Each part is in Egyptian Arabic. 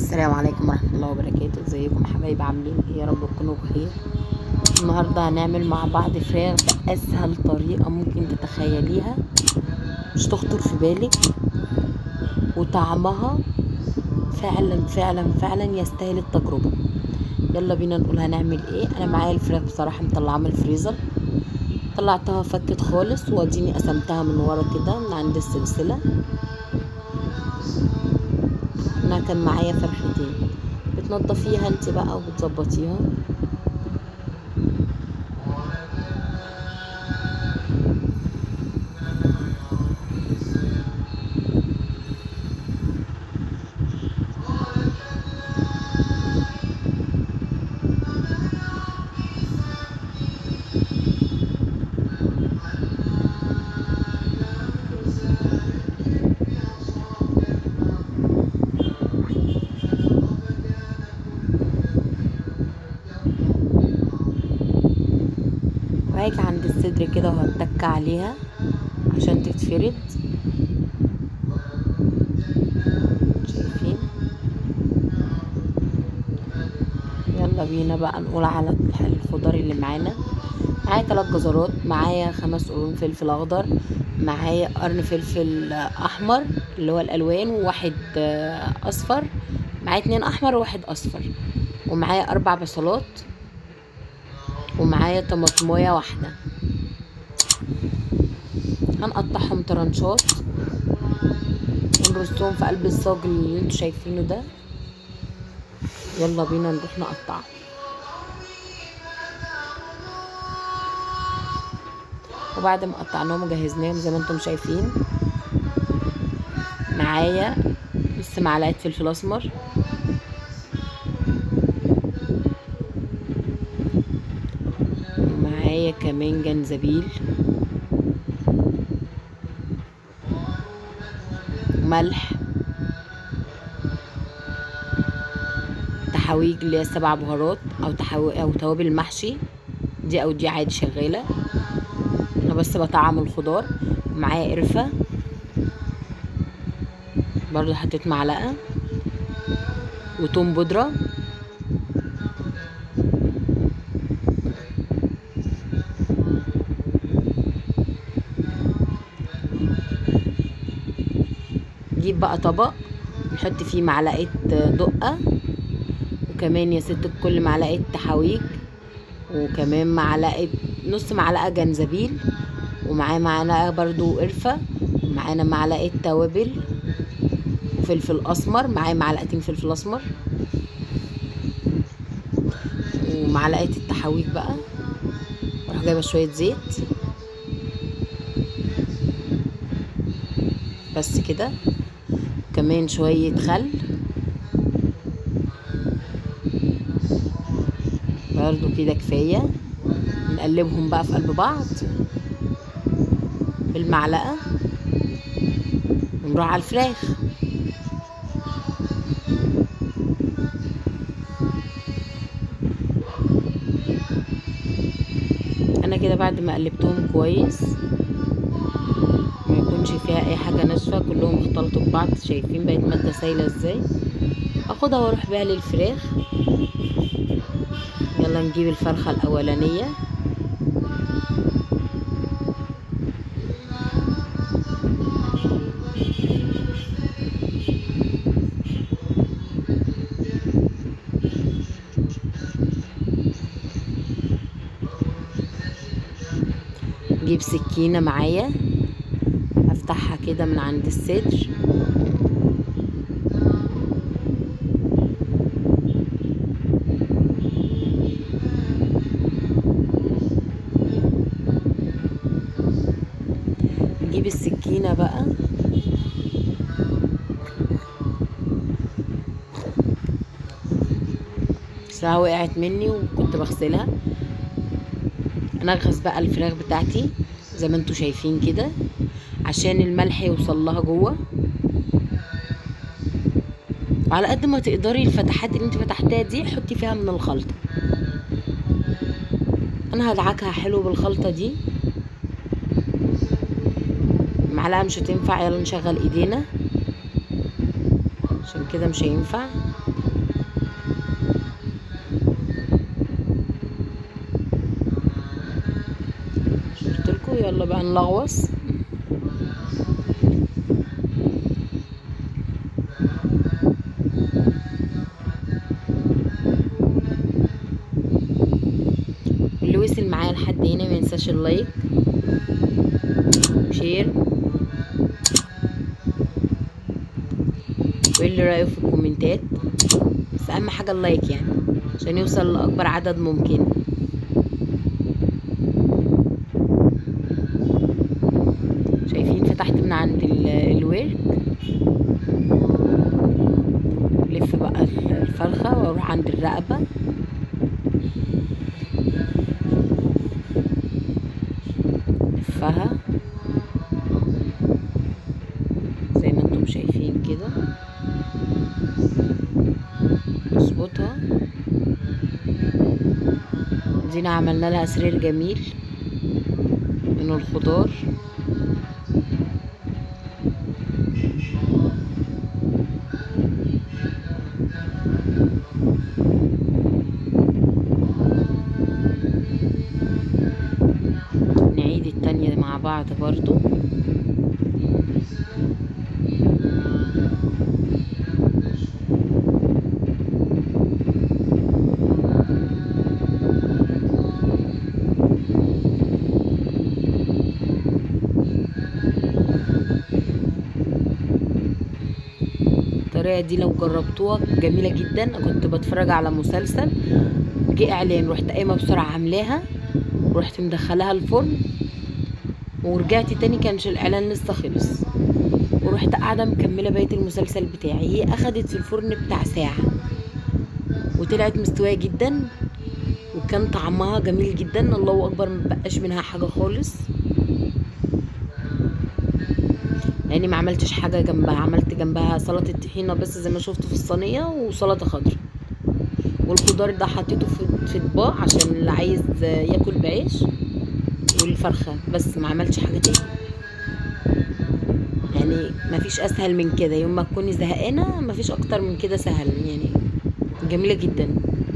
السلام عليكم ورحمة الله وبركاته ازيكم حبايبي عاملين ايه يا رب تكونوا بخير النهاردة هنعمل مع بعض فراخ بأسهل طريقة ممكن تتخيليها مش تخطر في بالك وطعمها فعلا فعلا فعلا يستاهل التجربة يلا بينا نقول هنعمل ايه انا معايا الفراخ بصراحة مطلعاها من الفريزر طلعتها فكت خالص واديني قسمتها من ورا كده من عند السلسلة انا كان معايا فرختين بتنضفيها انت بقى وبتظبطيها وهاجي عند الصدر كده وهتك عليها عشان تتفرد شايفين يلا بينا بقى نقول على الخضار اللي معانا معايا تلات جزرات معايا خمس قرون فلفل اخضر معايا قرن فلفل احمر اللي هو الالوان وواحد اصفر معايا اتنين احمر وواحد اصفر ومعايا اربع بصلات ومعايا طماطمايه واحده هنقطعهم طرنشات ونرصهم في قلب الصاج اللي انتوا شايفينه ده يلا بينا نروح نقطعه وبعد ما قطعناهم وجهزناهم زي ما انتم شايفين معايا نص معلقه فلفل اسمر معايا كمان جنزبيل ملح تحاويج اللي هي السبع بهارات او تحاوي او توابل المحشي دي او دي عادي شغاله انا بس بطعم الخضار معايا قرفه برضو حطيت معلقه وتوم بودره نجيب بقى طبق نحط فيه معلقه دقه وكمان يا ست الكل معلقه تحاويج وكمان معلقه نص معلقه جنزبيل ومعاه معلقه برضو قرفه ومعانا معلقه توابل وفلفل اسمر معايا معلقتين فلفل اسمر ومعلقه التحاويج بقى واروح جايبه شويه زيت بس كده كمان شوية خل برضو كده كفاية نقلبهم بقى في قلب بعض بالمعلقة ونروح على الفراخ انا كده بعد ما قلبتهم كويس ما يكونش فيها اي حاجه ناشفه كلهم اختلطوا ببعض شايفين بقت ماده سايله ازاي اخدها واروح بيها للفراخ يلا نجيب الفرخه الاولانيه نجيب سكينه معايا افتحها كده من عند الصدر نجيب السكينة بقى بصراحة وقعت مني وكنت بغسلها انغص بقى الفراخ بتاعتي زي ما انتوا شايفين كده عشان الملح يوصل لها جوه وعلى قد ما تقدري الفتحات اللي انت فتحتها دي حطي فيها من الخلطه انا هدعكها حلو بالخلطه دي معلقه مش هتنفع يلا نشغل ايدينا عشان كده مش هينفع قلتلكوا يلا بقى نلغوص اللي وصل معايا لحد هنا ما ينساش اللايك شير وايه اللي رايه في الكومنتات بس اهم حاجه اللايك يعني عشان يوصل لاكبر عدد ممكن شايفين فتحت من عند ال- الورك لف بقى الفرخه واروح عند الرقبه لفها زي ما انتم شايفين كده نظبطها دينا عملنا لها سرير جميل من الخضار نعيد التانية مع بعض برضو الطريقة دي لو جربتوها جميلة جدا كنت بتفرج على مسلسل جه اعلان رحت قايمة بسرعة عاملاها ورحت مدخلاها الفرن ورجعت تاني كانش الاعلان لسه خلص ورحت قاعدة مكملة بقية المسلسل بتاعي هي اخدت في الفرن بتاع ساعة وطلعت مستوية جدا وكان طعمها جميل جدا الله اكبر مبقاش منها حاجة خالص يعني ما عملتش حاجة جنبها عملت جنبها سلطة طحينة بس زي ما شفت في الصينية وسلطة خضراء والخضار ده حطيته في في اطباق عشان اللي عايز ياكل بعيش والفرخة بس ما عملتش حاجة تاني يعني ما فيش اسهل من كده يوم ما تكوني زهقانة ما فيش اكتر من كده سهل يعني جميلة جدا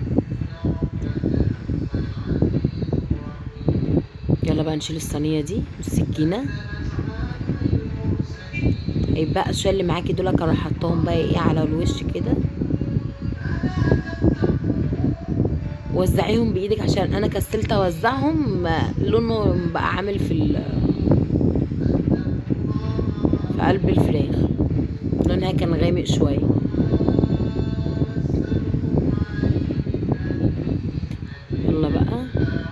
يلا بقى نشيل الصينية دي والسكينة يبقى الشوية اللي معاكي دول كانوا حطهم بقى ايه على الوش كده وزعيهم بايدك عشان انا كسلت اوزعهم لونه بقى عامل في ال في قلب الفراخ لونها كان غامق شويه يلا بقى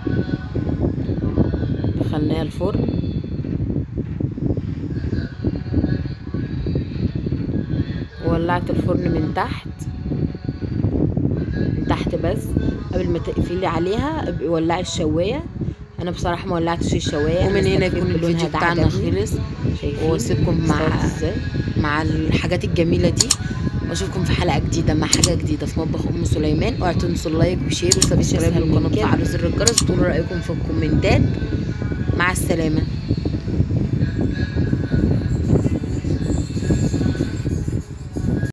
دخلناها الفرن ولعت الفرن من تحت من تحت بس قبل ما تقفلي عليها ابقي ولعي الشوايه انا بصراحه ما ولعتش الشوايه ومن هنا يكون لونها الفيديو ده بتاعنا عجبني. خلص شايفين واسيبكم مع استوت ازاي مع الحاجات الجميله دي واشوفكم في حلقه جديده مع حاجه جديده في مطبخ ام سليمان اوعوا تنسوا اللايك وشير وسبسكرايب أسهل من للقناه كده. وتفعلوا زر الجرس وتقولوا رايكم في الكومنتات مع السلامه